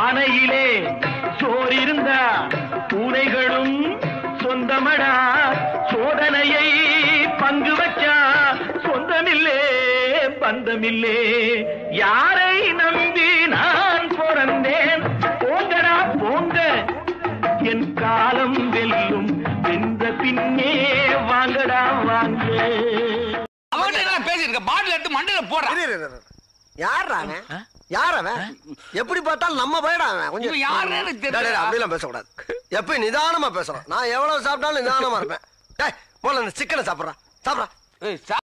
பானையிலே சோறு இருந்தா பூனைகளும் சொந்தமடா சோதனையை பங்கு வச்சா சொந்தமில்லே பந்தமில்லே யாரை நம்பி நான் பிறந்தேன் போங்கடா போங்க என் காலம் வெல்லும் வென்ற பின்னே வாங்கடா வாங்க அவன்கிட்ட நான் பேசியிருக்கேன் பாட்டில் எடுத்து மண்டையில போடுறான் யார் அவன் யார் அவன் எப்படி பார்த்தாலும் நம்ம போயிடா அவன் கொஞ்சம் இவன் யாருன்னு எனக்கு தெரியல. டேய், டேய், அப்படிலாம் பேசக்கூடாது எப்பயும் நிதானமா பேசுறோம் நான் எவ்வளவு சாப்பிட்டாலும் நிதானமா இருப்பேன் டேய் போல இந்த சிக்கனை சாப்பிட்றான் சாப்பிட்றான் ஏய், சா-